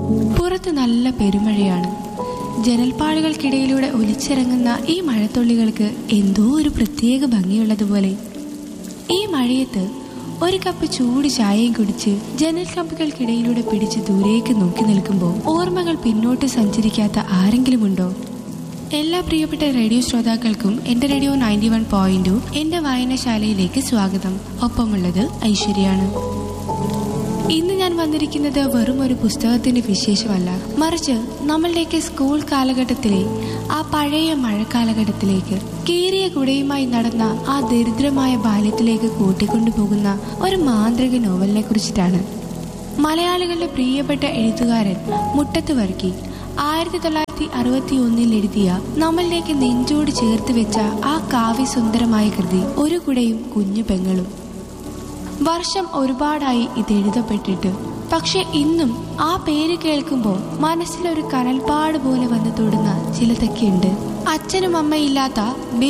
പുറത്ത് നല്ല പെരുമഴയാണ് ജനൽപ്പാടുകൾക്കിടയിലൂടെ ഒലിച്ചിറങ്ങുന്ന ഈ മഴത്തുള്ളികൾക്ക് എന്തോ ഒരു പ്രത്യേക ഭംഗിയുള്ളതുപോലെ ഈ മഴയത്ത് ഒരു കപ്പ് ചൂട് ചായയും കുടിച്ച് ജനൽ കമ്പുകൾക്കിടയിലൂടെ പിടിച്ച് ദൂരേക്ക് നോക്കി നിൽക്കുമ്പോൾ ഓർമ്മകൾ പിന്നോട്ട് സഞ്ചരിക്കാത്ത ആരെങ്കിലും ഉണ്ടോ എല്ലാ പ്രിയപ്പെട്ട റേഡിയോ ശ്രോതാക്കൾക്കും എന്റെ റേഡിയോ നയൻറ്റി വൺ പോയിന്റു എന്റെ വായനശാലയിലേക്ക് സ്വാഗതം ഒപ്പമുള്ളത് ഐശ്വര്യാണ് ഇന്ന് ഞാൻ വന്നിരിക്കുന്നത് വെറും ഒരു പുസ്തകത്തിന്റെ വിശേഷമല്ല മറിച്ച് നമ്മളുടെയൊക്കെ സ്കൂൾ കാലഘട്ടത്തിലെ ആ പഴയ മഴക്കാലഘട്ടത്തിലേക്ക് കീറിയ കുടയുമായി നടന്ന ആ ദരിദ്രമായ ബാല്യത്തിലേക്ക് കൂട്ടിക്കൊണ്ടുപോകുന്ന ഒരു മാന്ത്രിക നോവലിനെ കുറിച്ചിട്ടാണ് മലയാളികളുടെ പ്രിയപ്പെട്ട എഴുത്തുകാരൻ മുട്ടത്ത് വർക്കി ആയിരത്തി തൊള്ളായിരത്തി അറുപത്തി ഒന്നിൽ എഴുതിയ നമ്മളിലേക്ക് നെഞ്ചോട് ചേർത്ത് വെച്ച ആ കാവ്യസുന്ദരമായ കൃതി ഒരു കുടയും കുഞ്ഞു പെങ്ങളും വർഷം ഒരുപാടായി ഇത് എഴുതപ്പെട്ടിട്ട് പക്ഷെ ഇന്നും ആ പേര് കേൾക്കുമ്പോൾ മനസ്സിലൊരു കനൽപ്പാട് പോലെ വന്ന് തൊടുന്ന ചിലതൊക്കെയുണ്ട് അച്ഛനും അമ്മയില്ലാത്ത